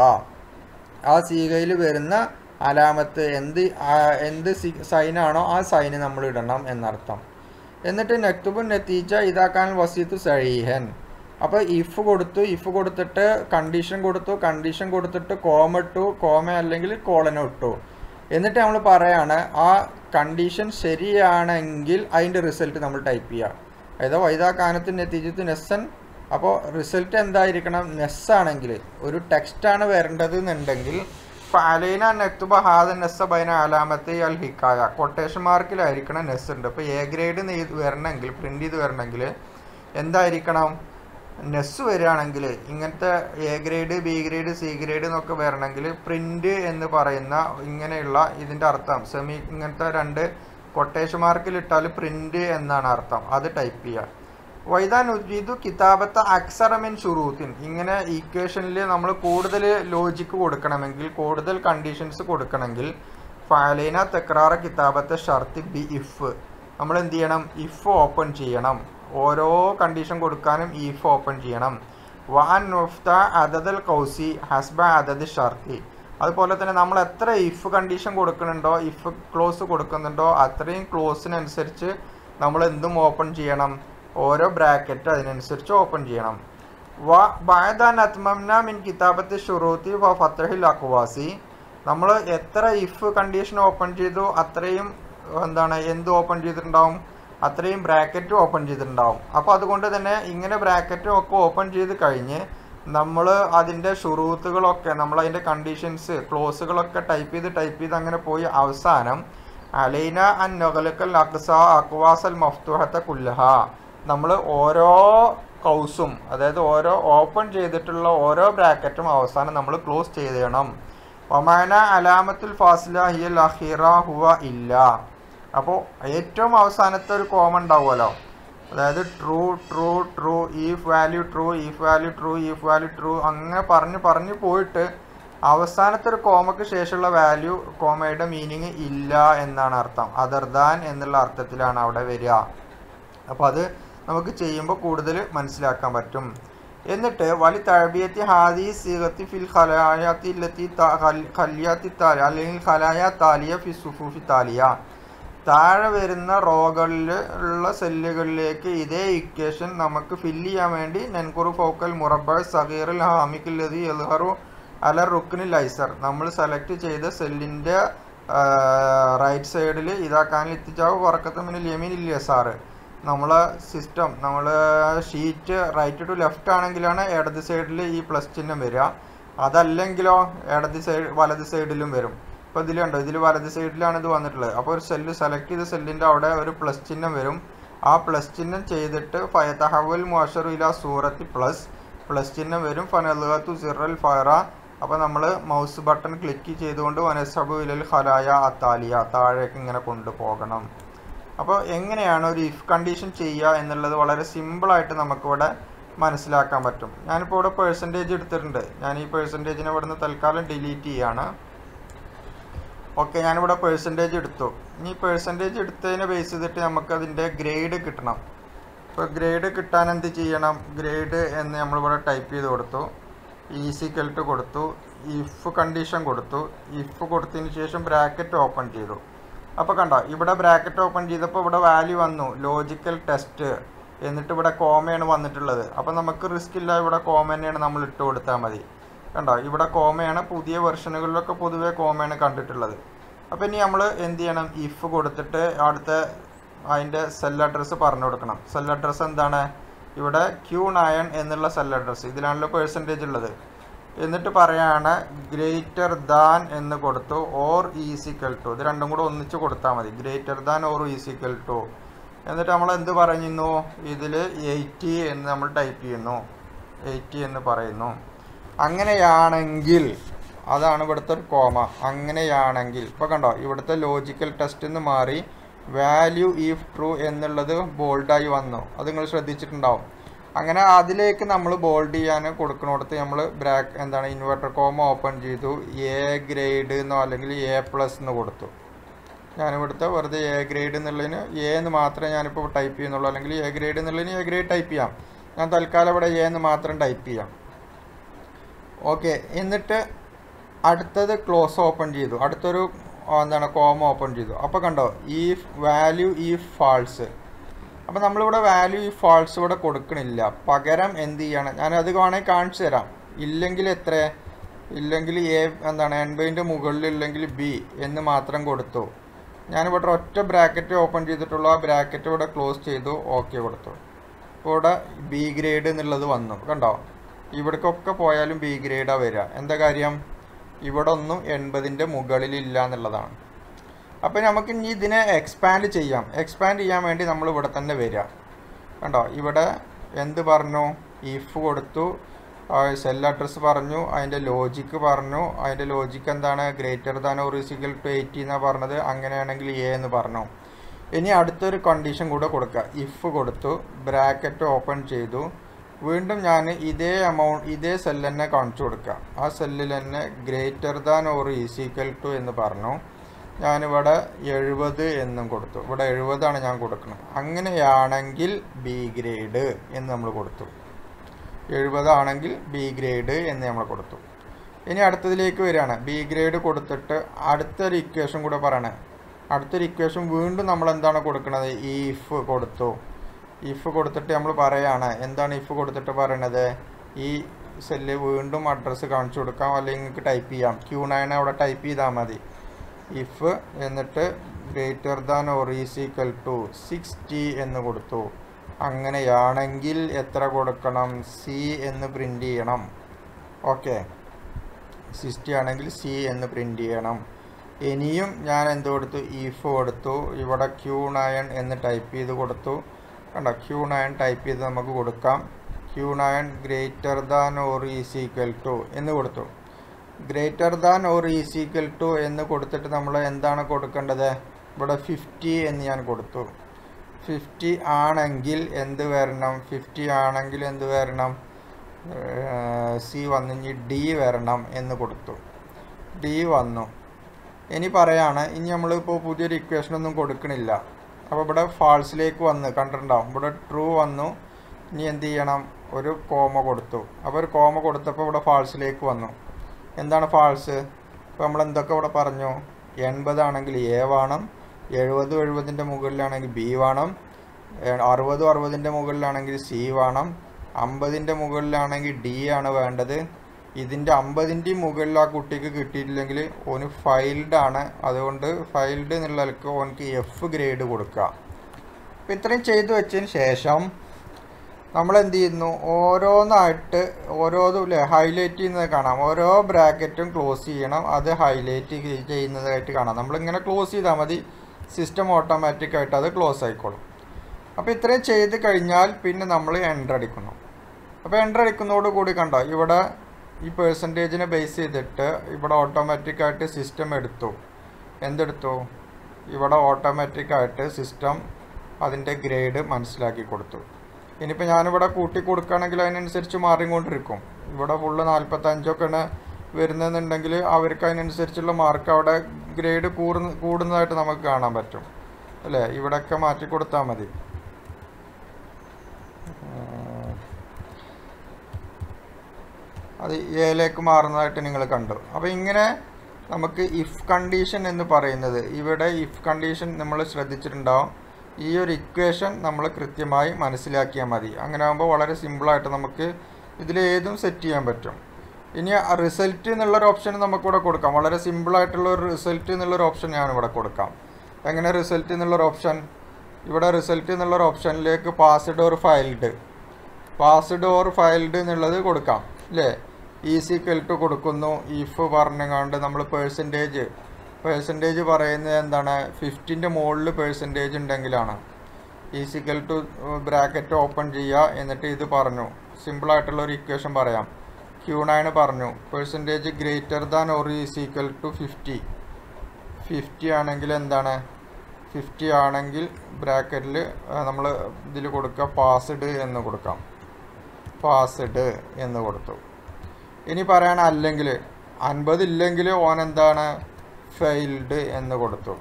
ആ സീഗയിൽ വരുന്ന അലാമത്ത് എന്ത് എന്ത് സൈനാണോ ആ സൈന് നമ്മൾ ഇടണം എന്നർത്ഥം എന്നിട്ട് നെക്തുബുൻ നെത്തീജ ഇതാക്കാൻ വസീത്തു സഴീഹൻ അപ്പോൾ ഇഫ് കൊടുത്തു ഇഫ് കൊടുത്തിട്ട് കണ്ടീഷൻ കൊടുത്തു കണ്ടീഷൻ കൊടുത്തിട്ട് കോമ ഇട്ടു കോമ അല്ലെങ്കിൽ കോളന ഇട്ടു എന്നിട്ട് നമ്മൾ പറയാണ് ആ കണ്ടീഷൻ ശരിയാണെങ്കിൽ അതിൻ്റെ റിസൾട്ട് നമ്മൾ ടൈപ്പ് ചെയ്യുക അതായത് വൈദാ കാനത്തിന് നെത്തീജത്ത് നെസ്സൻ അപ്പോൾ റിസൾട്ട് എന്തായിരിക്കണം നെസ്സാണെങ്കിൽ ഒരു ടെക്സ്റ്റാണ് വരേണ്ടത് എന്നുണ്ടെങ്കിൽ അലൈന നെക്തുബ ഹാദൻ നെസ്സ ബൈന അലാമത്തെ അൽ ഹിക്കായ കൊട്ടേഷൻ മാർക്കിലായിരിക്കണം നെസ് ഉണ്ട് ഇപ്പോൾ എ ഗ്രേഡ് വരണമെങ്കിൽ പ്രിൻ്റ് ചെയ്ത് വരണമെങ്കിൽ എന്തായിരിക്കണം നെസ് വരികയാണെങ്കിൽ ഇങ്ങനത്തെ A grade B grade C grade എന്നൊക്കെ വരണമെങ്കിൽ പ്രിൻ്റ് എന്ന് പറയുന്ന ഇങ്ങനെയുള്ള ഇതിൻ്റെ അർത്ഥം സെമി ഇങ്ങനത്തെ രണ്ട് കൊട്ടേഷൻ മാർക്കിലിട്ടാൽ പ്രിൻ്റ് എന്നാണ് അർത്ഥം അത് ടൈപ്പ് ചെയ്യുക വൈദാൻ ഉദ്രീദു കിതാബത്ത് അക്സറമിൻ ഷുറൂത്തിൻ ഇങ്ങനെ ഈക്വേഷനിൽ നമ്മൾ കൂടുതൽ ലോജിക്ക് കൊടുക്കണമെങ്കിൽ കൂടുതൽ കണ്ടീഷൻസ് കൊടുക്കണമെങ്കിൽ ഫാലീന തെക്രാറ കിതാബത്തെ ഷർത്ത് ബി ഇഫ് നമ്മൾ എന്ത് ചെയ്യണം ഇഫ് ഓപ്പൺ ചെയ്യണം ഓരോ കണ്ടീഷൻ കൊടുക്കാനും ഇഫ് ഓപ്പൺ ചെയ്യണം വാൻ നുഫ്ത അതദൽ കൗസി ഹസ്ബ അതദ് ഷർത്തി അതുപോലെ തന്നെ നമ്മൾ എത്ര ഇഫ് കണ്ടീഷൻ കൊടുക്കുന്നുണ്ടോ ഇഫ് ക്ലോസ് കൊടുക്കുന്നുണ്ടോ അത്രയും ക്ലോസിനനുസരിച്ച് നമ്മൾ എന്തും ഓപ്പൺ ചെയ്യണം ഓരോ ബ്രാക്കറ്റ് അതിനനുസരിച്ച് ഓപ്പൺ ചെയ്യണം വ ബായദാൻ അത്മംന മിൻ കിതാബത്ത് ഷുറൂത്തി വ ഫത്തഹിൽ അക്വാസി നമ്മൾ എത്ര ഇഫ് കണ്ടീഷൻ ഓപ്പൺ ചെയ്തു അത്രയും എന്താണ് എന്ത് ഓപ്പൺ ചെയ്തിട്ടുണ്ടാവും അത്രയും ബ്രാക്കറ്റ് ഓപ്പൺ ചെയ്തിട്ടുണ്ടാവും അപ്പോൾ അതുകൊണ്ട് തന്നെ ഇങ്ങനെ ബ്രാക്കറ്റും ഒക്കെ ഓപ്പൺ ചെയ്ത് കഴിഞ്ഞ് നമ്മൾ അതിൻ്റെ ഷുറൂത്തുകളൊക്കെ നമ്മൾ അതിൻ്റെ കണ്ടീഷൻസ് ക്ലോസുകളൊക്കെ ടൈപ്പ് ചെയ്ത് ടൈപ്പ് ചെയ്ത് അങ്ങനെ പോയി അവസാനം അലൈന അൻ നൊഗലക്കൽ അക്സ അക്വാസൽ മഫ്തുഹത്തെ കുല്ലഹ നമ്മൾ ഓരോ കൗസും അതായത് ഓരോ ഓപ്പൺ ചെയ്തിട്ടുള്ള ഓരോ ബ്രാക്കറ്റും അവസാനം നമ്മൾ ക്ലോസ് ചെയ്യണം ഒമാന അലാമത്തുൽ ഫാസില ഹിയൽ അഹിറ ഹുവ ഇല്ല അപ്പോൾ ഏറ്റവും അവസാനത്തെ ഒരു കോമൺ ഉണ്ടാവുമല്ലോ അതായത് true true true if value true if value true if value true അങ്ങനെ പറഞ്ഞ് പറഞ്ഞ് പോയിട്ട് അവസാനത്തെ ഒരു കോമയ്ക്ക് ശേഷമുള്ള വാല്യൂ കോമയുടെ മീനിങ് ഇല്ല എന്നാണ് അർത്ഥം അതർ ദാൻ എന്നുള്ള അർത്ഥത്തിലാണ് അവിടെ വരിക അപ്പോൾ അത് നമുക്ക് ചെയ്യുമ്പോൾ കൂടുതൽ മനസ്സിലാക്കാൻ പറ്റും എന്നിട്ട് വലി തഴബിയത്തി ഹാദി സീഗത്തി ഫിൽ ഖലായാത്തി ഇല്ലത്തി ഖല്യാത്തി താലിയ അല്ലെങ്കിൽ ഖലായ താലിയ ഫി സുഫൂഫി താലിയ താഴെ വരുന്ന റോകളിൽ ഉള്ള സെല്ലുകളിലേക്ക് ഇതേ ഇക്വേഷൻ നമുക്ക് ഫില്ല് ചെയ്യാൻ വേണ്ടി നെൻകുറു ഫോക്കൽ മുറബ സഹീറിൽ ഹാമിക്കുല്ലതി എൽഹറു അല റുക്കിന് ലൈസർ നമ്മൾ സെലക്ട് ചെയ്ത സെല്ലിൻ്റെ റൈറ്റ് സൈഡിൽ ഇതാക്കാനിൽ എത്തിച്ചാവ് പുറക്കത്തുമിന് ലെമിനില്ല സാറ് നമ്മളെ സിസ്റ്റം നമ്മൾ ഷീറ്റ് റൈറ്റ് ടു ലെഫ്റ്റ് ആണെങ്കിലാണ് ഇടത് സൈഡിൽ ഈ പ്ലസ് ചിഹ്നം വരിക അതല്ലെങ്കിലോ ഇടത് സൈഡ് വലത് സൈഡിലും വരും ഇപ്പോൾ ഇതിലുണ്ടോ ഇതിൽ വലത് സൈഡിലാണ് ഇത് വന്നിട്ടുള്ളത് അപ്പോൾ ഒരു സെല്ല് സെലക്ട് ചെയ്ത സെല്ലിൻ്റെ അവിടെ ഒരു പ്ലസ് ചിഹ്നം വരും ആ പ്ലസ് ചിഹ്നം ചെയ്തിട്ട് ഫയതഹവൽ മുഷറു ഇല സൂറത്തി പ്ലസ് പ്ലസ് ചിഹ്നം വരും ഫനലുഹത്തു സിറൽ ഫയറ അപ്പോൾ നമ്മൾ മൗസ് ബട്ടൺ ക്ലിക്ക് ചെയ്തുകൊണ്ട് വനസബു ഇലൽ ഖലായ അത്താലിയ താഴേക്ക് ഇങ്ങനെ കൊണ്ടുപോകണം അപ്പോൾ എങ്ങനെയാണ് ഒരു ഇഫ് കണ്ടീഷൻ ചെയ്യുക എന്നുള്ളത് വളരെ സിമ്പിളായിട്ട് നമുക്കിവിടെ മനസ്സിലാക്കാൻ പറ്റും ഞാനിപ്പോൾ ഇവിടെ പേഴ്സൻറ്റേജ് എടുത്തിട്ടുണ്ട് ഞാൻ ഈ പേഴ്സൻറ്റേജിനെ ഇവിടുന്ന് തൽക്കാലം ഡിലീറ്റ് ചെയ്യാണ് ഓക്കെ ഞാനിവിടെ പേഴ്സൻറ്റേജ് എടുത്തു ഇനി പേഴ്സൻറ്റേജ് എടുത്തതിനെ ബേസ് ചെയ്തിട്ട് നമുക്കതിൻ്റെ ഗ്രേഡ് കിട്ടണം ഇപ്പോൾ ഗ്രേഡ് കിട്ടാൻ എന്ത് ചെയ്യണം ഗ്രേഡ് എന്ന് നമ്മളിവിടെ ടൈപ്പ് ചെയ്ത് കൊടുത്തു ഈസിക്കൽ ടു കൊടുത്തു ഇഫ് കണ്ടീഷൻ കൊടുത്തു ഇഫ് കൊടുത്തതിന് ശേഷം ബ്രാക്കറ്റ് ഓപ്പൺ ചെയ്തു അപ്പോൾ കണ്ടോ ഇവിടെ ബ്രാക്കറ്റ് ഓപ്പൺ ചെയ്തപ്പോൾ ഇവിടെ വാല്യൂ വന്നു ലോജിക്കൽ ടെസ്റ്റ് എന്നിട്ട് ഇവിടെ കോമയാണ് വന്നിട്ടുള്ളത് അപ്പോൾ നമുക്ക് റിസ്ക് ഇല്ല ഇവിടെ കോമ തന്നെയാണ് നമ്മൾ ഇട്ട് കൊടുത്താൽ മതി കണ്ടോ ഇവിടെ കോമയാണ് പുതിയ വെർഷനുകളിലൊക്കെ പൊതുവേ കോമയാണ് കണ്ടിട്ടുള്ളത് അപ്പോൾ ഇനി നമ്മൾ എന്ത് ചെയ്യണം ഇഫ് കൊടുത്തിട്ട് അടുത്ത അതിൻ്റെ സെൽ അഡ്രസ്സ് പറഞ്ഞു കൊടുക്കണം സെൽ അഡ്രസ്സ് എന്താണ് ഇവിടെ ക്യൂ നയൻ എന്നുള്ള സെൽ അഡ്രസ്സ് ഇതിലാണല്ലോ പേഴ്സൻറ്റേജ് ഉള്ളത് എന്നിട്ട് പറയാണ് ഗ്രേറ്റർ ദാൻ എന്ന് കൊടുത്തു ഓർ ഈസിക്കൽ ടു ഇത് രണ്ടും കൂടെ ഒന്നിച്ച് കൊടുത്താൽ മതി greater than or equal to എന്നിട്ട് നമ്മൾ എന്ത് പറയുന്നു ഇതിൽ എയ്റ്റി എന്ന് നമ്മൾ ടൈപ്പ് ചെയ്യുന്നു എയ്റ്റി എന്ന് പറയുന്നു അങ്ങനെയാണെങ്കിൽ അതാണ് ഇവിടുത്തെ ഒരു കോമ അങ്ങനെയാണെങ്കിൽ ഇപ്പോൾ കണ്ടോ ഇവിടുത്തെ ലോജിക്കൽ ടെസ്റ്റ് നിന്ന് മാറി വാല്യൂ ഈഫ് ട്രൂ എന്നുള്ളത് ബോൾഡായി വന്നു അത് നിങ്ങൾ ശ്രദ്ധിച്ചിട്ടുണ്ടാവും അങ്ങനെ അതിലേക്ക് നമ്മൾ ബോൾഡ് ചെയ്യാൻ കൊടുക്കുന്നിടത്ത് നമ്മൾ ബ്രാക്ക് എന്താണ് ഇൻവെർട്ടർ കോമ ഓപ്പൺ ചെയ്തു എ ഗ്രേഡ് എന്നോ അല്ലെങ്കിൽ എ പ്ലസ് എന്ന് കൊടുത്തു ഞാനിവിടുത്തെ വെറുതെ എ ഗ്രേഡ് എന്നുള്ളതിന് എ എന്ന് മാത്രമേ ഞാനിപ്പോൾ ടൈപ്പ് ചെയ്യുന്നുള്ളൂ അല്ലെങ്കിൽ എ ഗ്രേഡ് എന്നുള്ളതിന് എ ഗ്രേഡ് ടൈപ്പ് ചെയ്യാം ഞാൻ തൽക്കാലം ഇവിടെ എ എന്ന് മാത്രം ടൈപ്പ് ചെയ്യാം ഓക്കെ എന്നിട്ട് അടുത്തത് ക്ലോസ് ഓപ്പൺ ചെയ്തു അടുത്തൊരു എന്താണ് കോമ ഓപ്പൺ ചെയ്തു അപ്പോൾ കണ്ടോ ഈ വാല്യൂ ഈ ഫാൾസ് അപ്പോൾ നമ്മളിവിടെ വാല്യൂ ഈ ഫാൾസ് ഇവിടെ കൊടുക്കണില്ല പകരം എന്ത് ചെയ്യണം ഞാൻ അത് വേണമെങ്കിൽ കാണിച്ചു തരാം ഇല്ലെങ്കിൽ എത്ര ഇല്ലെങ്കിൽ എ എന്താണ് എൺപതിൻ്റെ മുകളിൽ ഇല്ലെങ്കിൽ ബി എന്ന് മാത്രം കൊടുത്തു ഞാനിവിടെ ഒറ്റ ബ്രാക്കറ്റ് ഓപ്പൺ ചെയ്തിട്ടുള്ളൂ ആ ബ്രാക്കറ്റ് ഇവിടെ ക്ലോസ് ചെയ്തു ഓക്കെ കൊടുത്തു ഇപ്പോൾ ഇവിടെ ബി ഗ്രേഡ് എന്നുള്ളത് വന്നു കണ്ടോ ഇവിടേക്കൊക്കെ പോയാലും ബി ഗ്രേഡാണ് വരിക എന്താ കാര്യം ഇവിടെ ഒന്നും എൺപതിൻ്റെ മുകളിലില്ല എന്നുള്ളതാണ് അപ്പോൾ നമുക്ക് ഇനി ഇതിനെ എക്സ്പാൻഡ് ചെയ്യാം എക്സ്പാൻഡ് ചെയ്യാൻ വേണ്ടി നമ്മൾ ഇവിടെ തന്നെ വരിക കണ്ടോ ഇവിടെ എന്ത് പറഞ്ഞു ഇഫ് കൊടുത്തു സെൽ അഡ്രസ്സ് പറഞ്ഞു അതിൻ്റെ ലോജിക്ക് പറഞ്ഞു അതിൻ്റെ ലോജിക്ക് എന്താണ് greater than or equal to eighty എന്നാണ് പറഞ്ഞത് അങ്ങനെയാണെങ്കിൽ എ എന്ന് പറഞ്ഞു ഇനി അടുത്തൊരു കണ്ടീഷൻ കൂടെ കൊടുക്കുക ഇഫ് കൊടുത്തു ബ്രാക്കറ്റ് ഓപ്പൺ ചെയ്തു വീണ്ടും ഞാൻ ഇതേ എമൗണ്ട് ഇതേ സെല്ല് തന്നെ കാണിച്ചു കൊടുക്കുക ആ സെല്ലിൽ തന്നെ greater than or equal to എന്ന് പറഞ്ഞു ഞാനിവിടെ എഴുപത് എന്നും കൊടുത്തു ഇവിടെ എഴുപതാണ് ഞാൻ കൊടുക്കുന്നത് അങ്ങനെയാണെങ്കിൽ ബി ഗ്രേഡ് എന്ന് നമ്മൾ കൊടുത്തു എഴുപതാണെങ്കിൽ ബി ഗ്രേഡ് എന്ന് നമ്മൾ കൊടുത്തു ഇനി അടുത്തതിലേക്ക് വരികയാണ് ബി ഗ്രേഡ് കൊടുത്തിട്ട് അടുത്തൊരു ഇക്വേഷൻ കൂടെ പറയണേ അടുത്തൊരു ഇക്വേഷൻ വീണ്ടും നമ്മൾ എന്താണ് കൊടുക്കുന്നത് ഇഫ് കൊടുത്തു ഇഫ് കൊടുത്തിട്ട് നമ്മൾ പറയാണ് എന്താണ് ഇഫ് കൊടുത്തിട്ട് പറയണത് ഈ സെല്ല് വീണ്ടും അഡ്രസ്സ് കാണിച്ചു കൊടുക്കാം അല്ലെങ്കിൽ നിങ്ങൾക്ക് ടൈപ്പ് ചെയ്യാം ക്യൂ നയൻ അവിടെ ടൈപ്പ് ചെയ്താൽ മതി ഇഫ് എന്നിട്ട് greater than or is equal to sixty എന്ന് കൊടുത്തു അങ്ങനെയാണെങ്കിൽ എത്ര കൊടുക്കണം സി എന്ന് പ്രിൻ്റ് ചെയ്യണം ഓക്കെ സിക്സ്റ്റി ആണെങ്കിൽ സി എന്ന് പ്രിൻ്റ് ചെയ്യണം ഇനിയും ഞാൻ എന്ത് കൊടുത്തു ഇഫ് കൊടുത്തു ഇവിടെ ക്യൂ നയൻ എന്ന് ടൈപ്പ് ചെയ്ത് കൊടുത്തു കണ്ടോ ക്യൂ നയൻ ടൈപ്പ് ചെയ്ത് നമുക്ക് കൊടുക്കാം Q nine greater than or is equal to എന്ന് കൊടുത്തു greater than or is equal to എന്ന് കൊടുത്തിട്ട് നമ്മൾ എന്താണ് കൊടുക്കേണ്ടത് ഇവിടെ ഫിഫ്റ്റി എന്ന് ഞാൻ കൊടുത്തു ഫിഫ്റ്റി ആണെങ്കിൽ എന്ത് വരണം ഫിഫ്റ്റി ആണെങ്കിൽ എന്ത് വരണം സി വന്നു ഇനി ഡി വരണം എന്ന് കൊടുത്തു ഡി വന്നു ഇനി പറയാണ് ഇനി നമ്മളിപ്പോൾ പുതിയൊരു ഇക്വേഷൻ ഒന്നും കൊടുക്കണില്ല അപ്പോൾ ഇവിടെ ഫാൾസിലേക്ക് വന്ന് കണ്ടിട്ടുണ്ടാവും ഇവിടെ ട്രൂ വന്നു ഇനി എന്ത് ചെയ്യണം ഒരു കോമ കൊടുത്തു അപ്പോൾ ഒരു കോമ കൊടുത്തപ്പോൾ ഇവിടെ ഫാൾസിലേക്ക് വന്നു എന്താണ് ഫാൾസ് ഇപ്പോൾ നമ്മൾ എന്തൊക്കെ ഇവിടെ പറഞ്ഞു എൺപതാണെങ്കിൽ എ വേണം എഴുപതും എഴുപതിൻ്റെ മുകളിലാണെങ്കിൽ ബി വേണം അറുപതും അറുപതിൻ്റെ മുകളിലാണെങ്കിൽ സി വേണം അമ്പതിൻ്റെ മുകളിലാണെങ്കിൽ ഡി ആണ് വേണ്ടത് ഇതിൻ്റെ അമ്പതിൻ്റെയും മുകളിൽ ആ കുട്ടിക്ക് കിട്ടിയിട്ടില്ലെങ്കിൽ ഓന് ഫൈൽഡ് ആണ് അതുകൊണ്ട് ഫൈൽഡ് എന്നുള്ളവർക്ക് ഓനക്ക് എഫ് ഗ്രേഡ് കൊടുക്കുക അപ്പോൾ ഇത്രയും ചെയ്തു വെച്ചതിന് ശേഷം നമ്മൾ എന്ത് ചെയ്യുന്നു ഓരോന്നായിട്ട് ഓരോതും ഇല്ലേ ഹൈലൈറ്റ് ചെയ്യുന്നത് കാണാം ഓരോ ബ്രാക്കറ്റും ക്ലോസ് ചെയ്യണം അത് ഹൈലൈറ്റ് ചെയ്യുന്നതായിട്ട് കാണാം നമ്മളിങ്ങനെ ക്ലോസ് ചെയ്താൽ മതി സിസ്റ്റം ഓട്ടോമാറ്റിക്കായിട്ട് അത് ക്ലോസ് ആയിക്കോളും അപ്പോൾ ഇത്രയും ചെയ്ത് കഴിഞ്ഞാൽ പിന്നെ നമ്മൾ എൻ്റർ അടിക്കുന്നു അപ്പോൾ എൻ്റർ അടിക്കുന്നതോട് കൂടി കണ്ടോ ഇവിടെ ഈ പേഴ്സൻറ്റേജിനെ ബേസ് ചെയ്തിട്ട് ഇവിടെ ഓട്ടോമാറ്റിക്കായിട്ട് സിസ്റ്റം എടുത്തു എന്തെടുത്തു ഇവിടെ ഓട്ടോമാറ്റിക്കായിട്ട് സിസ്റ്റം അതിൻ്റെ ഗ്രേഡ് മനസ്സിലാക്കി കൊടുത്തു ഇനിയിപ്പോൾ ഞാനിവിടെ കൂട്ടി കൊടുക്കുകയാണെങ്കിൽ അതിനനുസരിച്ച് മാറിക്കൊണ്ടിരിക്കും ഇവിടെ ഫുള്ള് നാൽപ്പത്തഞ്ചൊക്കെയാണ് വരുന്നതെന്നുണ്ടെങ്കിൽ അവർക്ക് അതിനനുസരിച്ചുള്ള മാർക്ക് അവിടെ ഗ്രേഡ് കൂടുന്ന കൂടുന്നതായിട്ട് നമുക്ക് കാണാൻ പറ്റും അല്ലേ ഇവിടെയൊക്കെ മാറ്റി കൊടുത്താൽ മതി അത് എയിലേക്ക് മാറുന്നതായിട്ട് നിങ്ങൾ കണ്ടു അപ്പോൾ ഇങ്ങനെ നമുക്ക് ഇഫ് കണ്ടീഷൻ എന്ന് പറയുന്നത് ഇവിടെ ഇഫ് കണ്ടീഷൻ നമ്മൾ ശ്രദ്ധിച്ചിട്ടുണ്ടാവും ഈ ഒരു ഇക്വേഷൻ നമ്മൾ കൃത്യമായി മനസ്സിലാക്കിയാൽ മതി അങ്ങനെ ആകുമ്പോൾ വളരെ സിമ്പിളായിട്ട് നമുക്ക് ഇതിലേതും സെറ്റ് ചെയ്യാൻ പറ്റും ഇനി റിസൾട്ട് എന്നുള്ളൊരു ഓപ്ഷൻ നമുക്കിവിടെ കൊടുക്കാം വളരെ സിമ്പിളായിട്ടുള്ള ഒരു റിസൾട്ട് എന്നുള്ളൊരു ഓപ്ഷൻ ഞാൻ ഇവിടെ കൊടുക്കാം എങ്ങനെ റിസൾട്ട് എന്നുള്ളൊരു ഓപ്ഷൻ ഇവിടെ റിസൾട്ട് എന്നുള്ളൊരു ഓപ്ഷനിലേക്ക് passed or failed passed or failed എന്നുള്ളത് കൊടുക്കാം അല്ലേ ഈസിക്കൽ ടു കൊടുക്കുന്നു ഇഫ് പറഞ്ഞുകൊണ്ട് നമ്മൾ പേഴ്സൻറ്റേജ് പേഴ്സൻറ്റേജ് പറയുന്നത് എന്താണ് ഫിഫ്റ്റിൻ്റെ മുകളിൽ പേഴ്സൻറ്റേജ് ഉണ്ടെങ്കിലാണ് ഈസിക്കൽ ടു ബ്രാക്കറ്റ് ഓപ്പൺ ചെയ്യുക എന്നിട്ട് ഇത് പറഞ്ഞു സിമ്പിളായിട്ടുള്ള ഒരു ഇക്വേഷൻ പറയാം ക്യൂ നയൻ പറഞ്ഞു percentage greater than or is equal to fifty fifty ആണെങ്കിൽ എന്താണ് ഫിഫ്റ്റി ആണെങ്കിൽ ബ്രാക്കറ്റിൽ നമ്മൾ ഇതിൽ കൊടുക്കുക പാസ്ഡ് എന്ന് കൊടുക്കാം പാസ്ഡ് എന്ന് കൊടുത്തു ഇനി പറയണ അല്ലെങ്കിൽ അൻപത് ഇല്ലെങ്കിൽ ഓൻ എന്താണ് ഫെയിൽഡ് എന്ന് കൊടുത്തു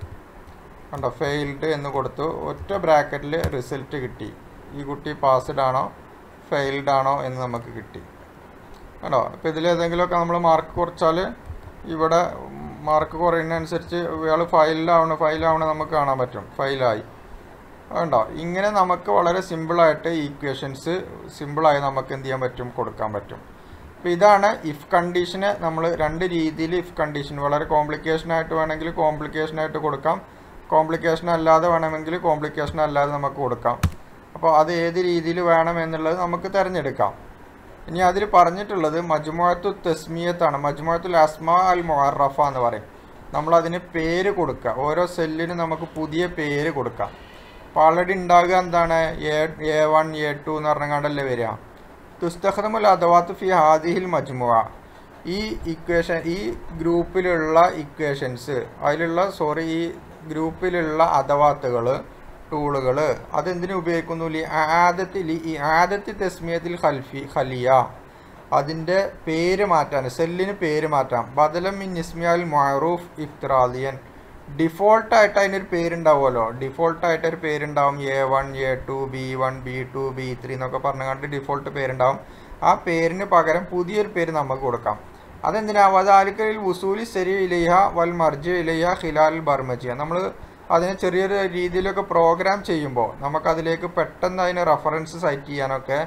കണ്ടോ ഫെയിൽഡ് എന്ന് കൊടുത്തു ഒറ്റ ബ്രാക്കറ്റിൽ റിസൾട്ട് കിട്ടി ഈ കുട്ടി പാസ്ഡ് ആണോ ഫെയിൽഡ് ആണോ എന്ന് നമുക്ക് കിട്ടി കണ്ടോ അപ്പോൾ ഇതിലേതെങ്കിലുമൊക്കെ നമ്മൾ മാർക്ക് കുറച്ചാൽ ഇവിടെ മാർക്ക് കുറയുന്നതനുസരിച്ച് ഇയാൾ ഫയലിലാവണം ഫയലാവണം നമുക്ക് കാണാൻ പറ്റും ഫയലായി കണ്ടോ ഇങ്ങനെ നമുക്ക് വളരെ സിമ്പിളായിട്ട് ഈക്വേഷൻസ് സിമ്പിളായി നമുക്ക് എന്ത് ചെയ്യാൻ പറ്റും കൊടുക്കാൻ പറ്റും അപ്പോൾ ഇതാണ് ഇഫ് കണ്ടീഷന് നമ്മൾ രണ്ട് രീതിയിൽ ഇഫ് കണ്ടീഷൻ വളരെ കോംപ്ലിക്കേഷൻ ആയിട്ട് വേണമെങ്കിൽ കോംപ്ലിക്കേഷൻ ആയിട്ട് കൊടുക്കാം കോംപ്ലിക്കേഷൻ അല്ലാതെ വേണമെങ്കിൽ കോംപ്ലിക്കേഷൻ അല്ലാതെ നമുക്ക് കൊടുക്കാം അപ്പോൾ അത് ഏത് രീതിയിൽ വേണം എന്നുള്ളത് നമുക്ക് തിരഞ്ഞെടുക്കാം ഇനി അതിൽ പറഞ്ഞിട്ടുള്ളത് മജ്മുഅത്തു തസ്മിയത്താണ് മജ്മുഅത്തുൽ അസ്മ അൽ മുഅറഫ എന്ന് പറയും നമ്മൾ അതിന് പേര് കൊടുക്കുക ഓരോ സെല്ലിനും നമുക്ക് പുതിയ പേര് കൊടുക്കാം അപ്പോൾ ആൾറെഡി ഉണ്ടാകുക എന്താണ് A A one A two എന്ന് പറഞ്ഞാണ്ടല്ലേ വരിക തുസ്തഖദമുൽ അദവാത്ത് ഫി ഹാദിഹിൽ മജ്മുഅ ഈ ഇക്വേഷൻ ഈ ഗ്രൂപ്പിലുള്ള ഇക്വേഷൻസ് അതിലുള്ള സോറി ഈ ഗ്രൂപ്പിലുള്ള അദവാത്തുകൾ ടൂളുകൾ അതെന്തിനു ഉപയോഗിക്കുന്നു ലി ആദത്തിൽ ഈ ആദത്തി തസ്മിയത്തിൽ ഖൽഫി ഖലിയ അതിൻ്റെ പേര് മാറ്റാൻ സെല്ലിന് പേര് മാറ്റാം ബദലം മിൻ ഇസ്മിയാൽ മഹറൂഫ് ഇഫ്ത്രാദിയൻ ഡിഫോൾട്ടായിട്ട് അതിനൊരു പേരുണ്ടാവുമല്ലോ ഡിഫോൾട്ടായിട്ട് ഒരു പേരുണ്ടാവും A one A two B one B two B three എന്നൊക്കെ പറഞ്ഞുകൊണ്ട് ഡിഫോൾട്ട് പേരുണ്ടാവും ആ പേരിന് പകരം പുതിയൊരു പേര് നമുക്ക് കൊടുക്കാം അതെന്തിനാ വദാലിക്കലിൽ ഉസൂലി സെരി ഇലയ്യ വൽ മർജ് ഇലയ്യ ഹിലാൽ ബർമജിയ നമ്മൾ അതിനെ ചെറിയൊരു രീതിയിലൊക്കെ പ്രോഗ്രാം ചെയ്യുമ്പോൾ നമുക്കതിലേക്ക് പെട്ടെന്ന് അതിന് റെഫറൻസ് സൈറ്റ് ചെയ്യാനൊക്കെ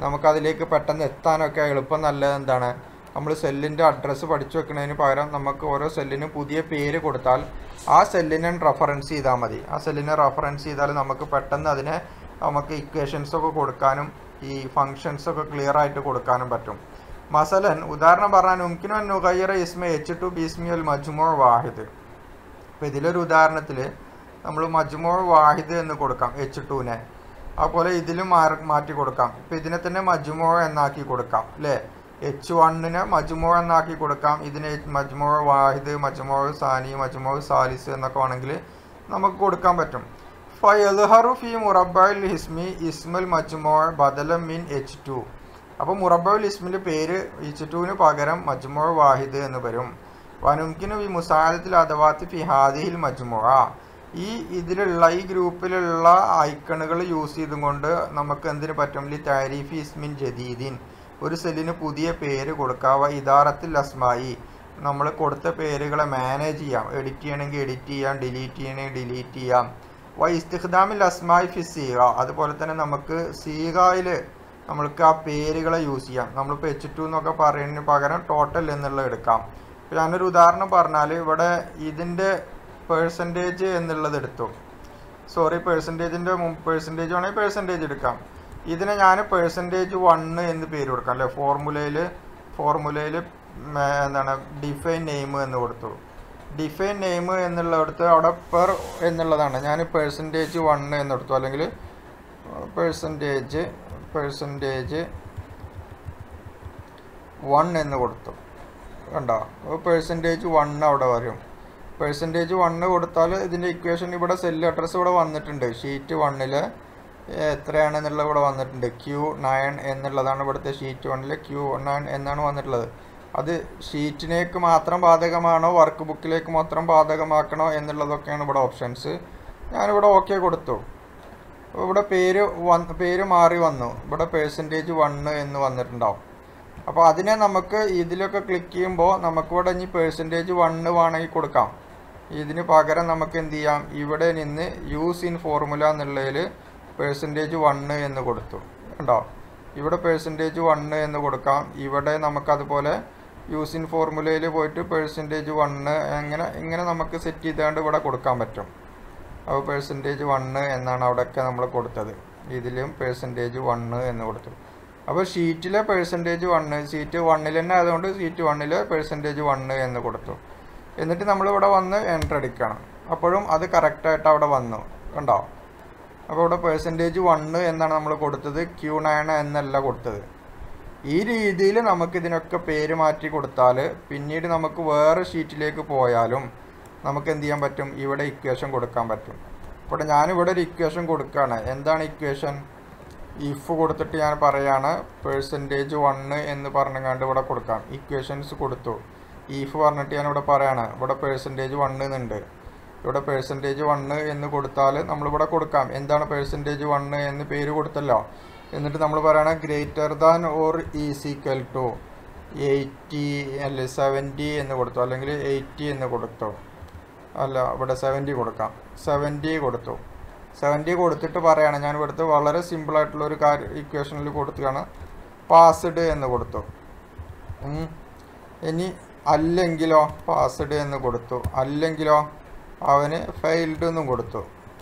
നമുക്കതിലേക്ക് പെട്ടെന്ന് എത്താനൊക്കെ എളുപ്പം നല്ലത് എന്താണ് നമ്മൾ സെല്ലിൻ്റെ അഡ്രസ്സ് പഠിച്ചു വെക്കുന്നതിന് പകരം നമുക്ക് ഓരോ സെല്ലിനും പുതിയ പേര് കൊടുത്താൽ ആ സെല്ലിനെ റെഫറൻസ് ചെയ്താൽ മതി ആ സെല്ലിനെ റെഫറൻസ് ചെയ്താൽ നമുക്ക് പെട്ടെന്ന് അതിനെ നമുക്ക് ഇക്വേഷൻസ് ഒക്കെ കൊടുക്കാനും ഈ ഫങ്ഷൻസ് ഒക്കെ ക്ലിയർ ആയിട്ട് കൊടുക്കാനും പറ്റും മസലൻ ഉദാഹരണം പറഞ്ഞാൽ മുംകിനു നുഗയ്യറ ഇസ്മ എച്ച് ടു ബിസ്മിയൽ മജ്മോ വാഹിദ് അപ്പോൾ ഇതിലൊരു ഉദാഹരണത്തിൽ നമ്മൾ മജ്മോ വാഹിദ് എന്ന് കൊടുക്കാം എച്ച് ടുവിനെ അതുപോലെ ഇതിലും മാറ്റി കൊടുക്കാം ഇപ്പം ഇതിനെ തന്നെ മജ്മോ എന്നാക്കി കൊടുക്കാം അല്ലേ എച്ച് വണ്ണിനെ മജ്മോ എന്നാക്കി കൊടുക്കാം ഇതിനെ മജ്മോ വാഹിദ് മജ്മോ സാനി മജ്മോ സാലിസ് എന്നൊക്കെ വേണമെങ്കിൽ നമുക്ക് കൊടുക്കാൻ പറ്റും ഫയൽഹറു ഫി മുറബൽ ഹിസ്മി ഇസ്മൽ മജ്മോ ബദലം മിൻ എച്ച് ടു അപ്പോൾ മുറബുൽ ഇസ്മിൻ്റെ പേര് എച്ച് ടുവിന് പകരം മജ്മോ വാഹിദ് എന്ന് വരും വനുക്കിനു ഈ മുസാദത്തിൽ അഥവാത്തി ഫി ഹാദിഹിൽ മജ്മുഅ ഈ ഇതിലുള്ള ഈ ഗ്രൂപ്പിലുള്ള ഐക്കണുകൾ യൂസ് ചെയ്തും കൊണ്ട് നമുക്ക് എന്തിനു പറ്റും ലി താരിഫി ഇസ്മിൻ ജദീദിൻ ഒരു സെല്ലിന് പുതിയ പേര് കൊടുക്കാവ ഇദാറത്തിൽ അസ്മായി നമ്മൾ കൊടുത്ത പേരുകളെ മാനേജ് ചെയ്യാം എഡിറ്റ് ചെയ്യണമെങ്കിൽ എഡിറ്റ് ചെയ്യാം ഡിലീറ്റ് ചെയ്യണമെങ്കിൽ ഡിലീറ്റ് ചെയ്യാം വ ഇസ്തിഖ്ദാമിൽ അസ്മായി ഫി സീഗ അതുപോലെ തന്നെ നമുക്ക് സീഗയിൽ നമ്മൾക്ക് ആ പേരുകളെ യൂസ് ചെയ്യാം നമ്മളിപ്പോൾ എച്ച് ടു എന്നൊക്കെ പറയുന്നതിന് പകരം ടോട്ടൽ എന്നുള്ളത് എടുക്കാം ഇപ്പോൾ ഞാനൊരു ഉദാഹരണം പറഞ്ഞാൽ ഇവിടെ ഇതിൻ്റെ പേഴ്സൻറ്റേജ് എന്നുള്ളത് എടുത്തു സോറി പേഴ്സൻറ്റേജിൻ്റെ പേഴ്സൻറ്റേജ് വേണമെങ്കിൽ പേഴ്സൻറ്റേജ് എടുക്കാം ഇതിനെ ഞാൻ പേഴ്സൻറ്റേജ് വണ്ണ് എന്ന് പേര് കൊടുക്കാം അല്ലേ ഫോർമുലയിൽ ഫോർമുലയിൽ എന്താണ് ഡിഫൈൻ നെയിം എന്ന് കൊടുത്തു ഡിഫൈൻ നെയിം എന്നുള്ളിടത്ത് അവിടെ പെർ എന്നുള്ളതാണ് ഞാൻ പേഴ്സൻറ്റേജ് വണ്ണ് എന്നെടുത്തു അല്ലെങ്കിൽ പേഴ്സൻറ്റേജ് പേഴ്സൻറ്റേജ് വൺ എന്ന് കൊടുത്തു കണ്ടോ പേഴ്സൻറ്റേജ് വൺ അവിടെ വരും പേഴ്സൻറ്റേജ് വണ്ണ് കൊടുത്താൽ ഇതിൻ്റെ ഇക്വേഷൻ ഇവിടെ സെല്ല് അഡ്രസ്സ് ഇവിടെ വന്നിട്ടുണ്ട് ഷീറ്റ് വണ്ണിൽ എത്രയാണെന്നുള്ളത് ഇവിടെ വന്നിട്ടുണ്ട് ക്യൂ നയൻ എന്നുള്ളതാണ് ഇവിടുത്തെ ഷീറ്റ് വണ്ണിൽ ക്യൂ നയൻ എന്നാണ് വന്നിട്ടുള്ളത് അത് ഷീറ്റിലേക്ക് മാത്രം ബാധകമാണോ വർക്ക് ബുക്കിലേക്ക് മാത്രം ബാധകമാക്കണോ എന്നുള്ളതൊക്കെയാണ് ഇവിടെ ഓപ്ഷൻസ് ഞാനിവിടെ ഓക്കെ കൊടുത്തു ഇവിടെ പേര് വന്ന് പേര് മാറി വന്നു ഇവിടെ പേഴ്സൻറ്റേജ് വണ്ണ് എന്ന് വന്നിട്ടുണ്ടാവും അപ്പോൾ അതിനെ നമുക്ക് ഇതിലൊക്കെ ക്ലിക്ക് ചെയ്യുമ്പോൾ നമുക്കിവിടെ ഇനി പേഴ്സൻറ്റേജ് വണ്ണ് വേണമെങ്കിൽ കൊടുക്കാം ഇതിന് പകരം നമുക്ക് എന്ത് ചെയ്യാം ഇവിടെ നിന്ന് യൂസ് ഇൻ ഫോർമുല എന്നുള്ളതിൽ പേഴ്സൻറ്റേജ് വണ്ണ് എന്ന് കൊടുത്തു കണ്ടോ ഇവിടെ പേഴ്സൻറ്റേജ് വണ്ണ് എന്ന് കൊടുക്കാം ഇവിടെ നമുക്കതുപോലെ യൂസ് ഇൻ ഫോർമുലയിൽ പോയിട്ട് പേഴ്സൻറ്റേജ് വണ്ണ് എങ്ങനെ ഇങ്ങനെ നമുക്ക് സെറ്റ് ചെയ്തുകൊണ്ട് ഇവിടെ കൊടുക്കാൻ പറ്റും അപ്പോൾ പേഴ്സൻറ്റേജ് വണ്ണ് എന്നാണ് അവിടെയൊക്കെ നമ്മൾ കൊടുത്തത് ഇതിലും പേഴ്സൻറ്റേജ് വണ്ണ് എന്ന് കൊടുത്തു അപ്പോൾ ഷീറ്റിലെ പേഴ്സൻറ്റേജ് വണ്ണ് സീറ്റ് വണ്ണിൽ തന്നെ ആയതുകൊണ്ട് സീറ്റ് വണ്ണിൽ പേഴ്സൻറ്റേജ് വണ്ണ് എന്ന് കൊടുത്തു എന്നിട്ട് നമ്മളിവിടെ വന്ന് എൻ്റർ അടിക്കണം അപ്പോഴും അത് കറക്റ്റായിട്ട് അവിടെ വന്നു കണ്ടോ അപ്പോൾ ഇവിടെ പേഴ്സൻറ്റേജ് വണ്ണ് എന്നാണ് നമ്മൾ കൊടുത്തത് ക്യൂ നയൻ എന്നല്ല കൊടുത്തത് ഈ രീതിയിൽ നമുക്ക് ഇതിനൊക്കെ പേര് മാറ്റി കൊടുത്താൽ പിന്നീട് നമുക്ക് വേറെ ഷീറ്റിലേക്ക് പോയാലും നമുക്ക് എന്ത് ചെയ്യാൻ പറ്റും ഇവിടെ ഇക്വേഷൻ കൊടുക്കാൻ പറ്റും ഇവിടെ ഞാനിവിടെ ഒരു ഇക്വേഷൻ കൊടുക്കുകയാണ് എന്താണ് ഇക്വേഷൻ ഇഫ് കൊടുത്തിട്ട് ഞാൻ പറയാണ് പേഴ്സൻറ്റേജ് വണ്ണ് എന്ന് പറഞ്ഞുകൊണ്ട് ഇവിടെ കൊടുക്കാം ഇക്വേഷൻസ് കൊടുത്തു ഇഫ് പറഞ്ഞിട്ട് ഞാൻ ഇവിടെ പറയാണ് ഇവിടെ പേഴ്സൻറ്റേജ് വണ്ണ് എന്നുണ്ട് ഇവിടെ പേഴ്സൻറ്റേജ് വണ്ണ് എന്ന് കൊടുത്താൽ നമ്മളിവിടെ കൊടുക്കാം എന്താണ് പേഴ്സൻറ്റേജ് വണ്ണ് എന്ന് പേര് കൊടുത്തല്ലോ എന്നിട്ട് നമ്മൾ പറയണം greater than or equal to eighty അല്ലെ സെവൻറ്റി എന്ന് കൊടുത്തു അല്ലെങ്കിൽ എയ്റ്റി എന്ന് കൊടുത്തു അല്ല ഇവിടെ സെവൻറ്റി കൊടുക്കാം സെവൻറ്റി കൊടുത്തു സെവൻറ്റി കൊടുത്തിട്ട് പറയാണ് ഞാൻ ഇവിടുത്തെ വളരെ സിമ്പിളായിട്ടുള്ള ഒരു കാര്യം ഇക്വേഷനിൽ കൊടുക്കുകയാണ് പാസ്ഡ് എന്ന് കൊടുത്തു ഉം. ഇനി അല്ലെങ്കിലോ പാസ്ഡ് എന്ന് കൊടുത്തു അല്ലെങ്കിലോ അവന് ഫെയിൽഡ് എന്നും കൊടുത്തു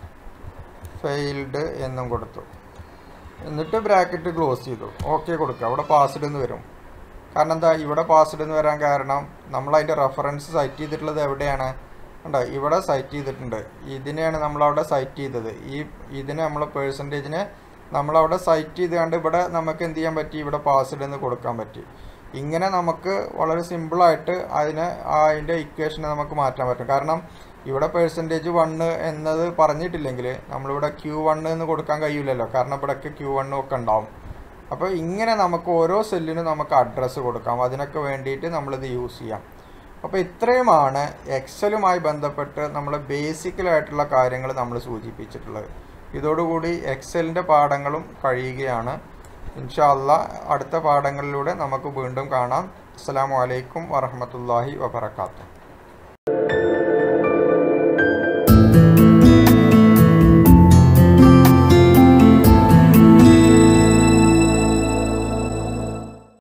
ഫെയിൽഡ് എന്നും കൊടുത്തു എന്നിട്ട് ബ്രാക്കറ്റ് ക്ലോസ് ചെയ്തു ഓക്കെ കൊടുക്കുക അവിടെ പാസ്ഡ് എന്ന് വരും കാരണം എന്താ ഇവിടെ പാസ്ഡ് എന്ന് വരാൻ കാരണം നമ്മൾ അതിൻ്റെ റെഫറൻസ് സൈറ്റ് ചെയ്തിട്ടുള്ളത് എവിടെയാണ് കണ്ടോ ഇവിടെ സൈറ്റ് ചെയ്തിട്ടുണ്ട് ഇതിനെയാണ് നമ്മളവിടെ സൈറ്റ് ചെയ്തത് ഈ ഇതിനെ നമ്മൾ പേഴ്സൻറ്റേജിനെ നമ്മളവിടെ സൈറ്റ് ചെയ്തുകൊണ്ട് ഇവിടെ നമുക്ക് എന്ത് ചെയ്യാൻ പറ്റി ഇവിടെ പാസ്ഡ് എന്ന് കൊടുക്കാൻ പറ്റി ഇങ്ങനെ നമുക്ക് വളരെ സിമ്പിളായിട്ട് അതിനെ അതിൻ്റെ ഇക്വേഷനെ നമുക്ക് മാറ്റാൻ പറ്റും കാരണം ഇവിടെ പേഴ്സൻറ്റേജ് വണ്ണ് എന്നത് പറഞ്ഞിട്ടില്ലെങ്കിൽ നമ്മളിവിടെ ക്യൂ വണ്ണ് എന്ന് കൊടുക്കാൻ കഴിയില്ലല്ലോ കാരണം ഇവിടെയൊക്കെ ക്യൂ വണ്ണും ഒക്കെ ഉണ്ടാവും അപ്പോൾ ഇങ്ങനെ നമുക്ക് ഓരോ സെല്ലിനും നമുക്ക് അഡ്രസ്സ് കൊടുക്കാം അതിനൊക്കെ വേണ്ടിയിട്ട് നമ്മളിത് യൂസ് ചെയ്യാം അപ്പോൾ ഇത്രയുമാണ് എക്സലുമായി ബന്ധപ്പെട്ട് നമ്മൾ ബേസിക്കലായിട്ടുള്ള കാര്യങ്ങൾ നമ്മൾ സൂചിപ്പിച്ചിട്ടുള്ളത് ഇതോടുകൂടി എക്സലിൻ്റെ പാഠങ്ങളും കഴിയുകയാണ് ഇൻഷാല്ല അടുത്ത പാഠങ്ങളിലൂടെ നമുക്ക് വീണ്ടും കാണാം അസ്സാം വലൈക്കും വറഹമത്തല്ലാഹി വബർക്കാത്തു